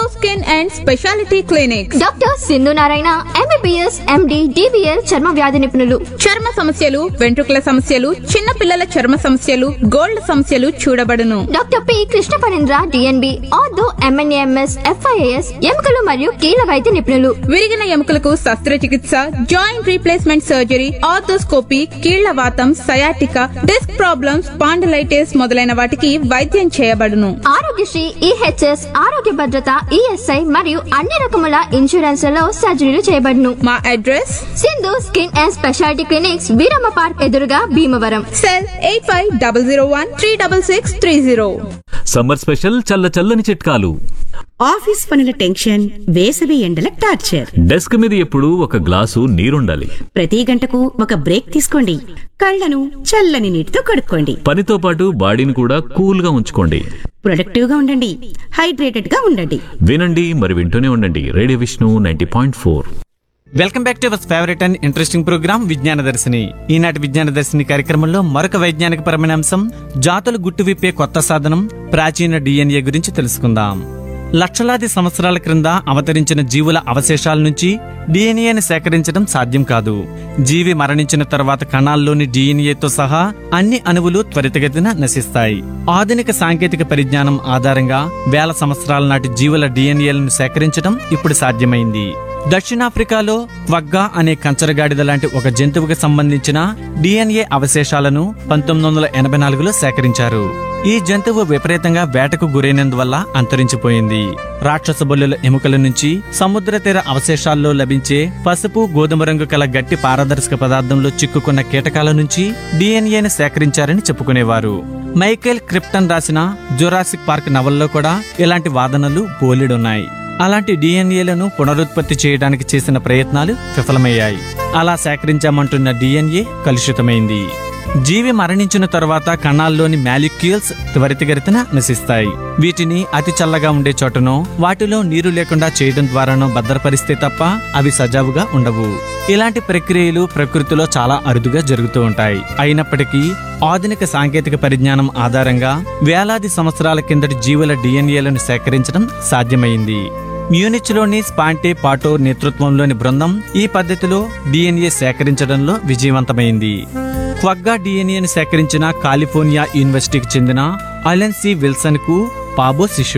skin and speciality clinic doctor Sindhu Narayana M B B S M D D B L చర్మ వ్యాధి నిపుణులు చర్మ సమస్యలు వెంట్రుకల సమస్యలు చిన్న పిల్లల చర్మ సమస్యలు గోల్డ్ సమస్యలు చూడబడును doctor P Krishna Parendra D N B ortho M N A M S F I A S ఎముకలు మరియు కీళ్ళ వైద్య నిపుణులు విరిగిన ఎముకలకు శస్త్రచికిత్స జాయింట్ రీప్లేస్మెంట్ సర్జరీ ఆర్థోస్కోపీ కీళ్ల వాతం సయాటిక డిస్క్ ప్రాబ్లమ్స్ పాండలైటిస్ మొదలైన వాటికి వైద్యం చేయబడును ఆరోగ్యశ్రీ ఈహెచ్ఎస్ ఆరోగ్య భద్రత ఈఎస్ఐ మరియు అన్ని రకముల ఇన్సూరెన్స్లలో సర్జరీలు చేయబడును మా address Sindhu skin and speciality clinics Veeramma park ఎదురుగా Bhimavaram cell eight five double zero one three double six three zero summer special చల్ల చల్లని చిట్కాలు ఆఫీస్ పనుల టెన్షన్ వేసవి ఎండల టార్చర్ డెస్క్ మీద ఎప్పుడూ ఒక గ్లాసు నీరుండాలి ప్రతి గంటకు ఒక బ్రేక్ తీసుకోండి కళ్ళను చల్లని నీటితో కడుక్కోండి పనితో పాటు బాడీని కూడా కూల్ గా ఉంచుకోండి ప్రొడక్టివ్ గా ఉండండి హైడ్రేటెడ్ గా ఉండండి వినండి మరి వింటూనే ఉండండి radio Vishnu ninety point four welcome back to our favourite and interesting programme Vignana Darshini ఈనాటి విజ్ఞాన దర్శిని కార్యక్రమంలో మరొక వైజ్ఞానిక పరమైన అంశం జాతులు గుట్టు విప్పే కొత్త సాధనం ప్రాచీన డిఎన్ఏ గురించి తెలుసుకుందాం లక్షలాది సంవత్సరాల క్రింద అవతరించిన జీవుల అవశేషాల నుంచి డిఎన్ఏని సేకరించడం సాధ్యం కాదు జీవి మరణించిన తర్వాత కణాల్లోని డిఎన్ఏతో సహా అన్ని అణువులు త్వరితగతిన నశిస్తాయి ఆధునిక సాంకేతిక పరిజ్ఞానం ఆధారంగా వేల సంవత్సరాల నాటి జీవుల డిఎన్ఏలను సేకరించడం ఇప్పుడు సాధ్యమైంది దక్షిణాఫ్రికాలో క్వగ్గా అనే కంచరగాడిద లాంటి ఒక జంతువుకి సంబంధించిన డిఎన్ఏ అవశేషాలను పంతొమ్మిది వందల ఎనభై నాలుగులో సేకరించారు ఈ జంతువు విపరీతంగా వేటకు గురైనందువల్ల అంతరించిపోయింది రాక్షస బొల్లుల ఎముకల నుంచి సముద్ర తీర అవశేషాల్లో లభించే పసుపు గోధుమ రంగు కల గట్టి పారదర్శక పదార్థంలో చిక్కుకున్న కీటకాల నుంచి డిఎన్ఏను సేకరించారని చెప్పుకునేవారు మైకేల్ క్రిప్టన్ రాసిన జురాసిక్ పార్క్ నవల్లో కూడా ఇలాంటి వాదనలు బోలెడున్నాయి అలాంటి డిఎన్ఏలను పునరుత్పత్తి చేయడానికి చేసిన ప్రయత్నాలు విఫలమయ్యాయి అలా సేకరించామంటున్న డిఎన్ఏ కలుషితమైంది జీవి మరణించిన తర్వాత కణాల్లోని మాలిక్యూల్స్ త్వరితగతిన నశిస్తాయి వీటిని అతి చల్లగా ఉండే చోటనో వాటిలో నీరు లేకుండా చేయడం ద్వారానో భద్రపరిస్తే తప్ప అవి సజావుగా ఉండవు ఇలాంటి ప్రక్రియలు ప్రకృతిలో చాలా అరుదుగా జరుగుతూ ఉంటాయి అయినప్పటికీ ఆధునిక సాంకేతిక పరిజ్ఞానం ఆధారంగా వేలాది సంవత్సరాల కిందటి జీవుల డిఎన్ఏలను సేకరించడం సాధ్యమైంది మ్యూనిచ్లోని స్పాంటే పాటో నేతృత్వంలోని బృందం ఈ పద్ధతిలో డిఎన్ఏ సేకరించడంలో విజయవంతమైంది క్వగ్గా డిఎన్ఏను సేకరించిన కాలిఫోర్నియా యూనివర్సిటీకి చెందిన అలెన్ సి విల్సన్ కు పాబో శిష్యుడు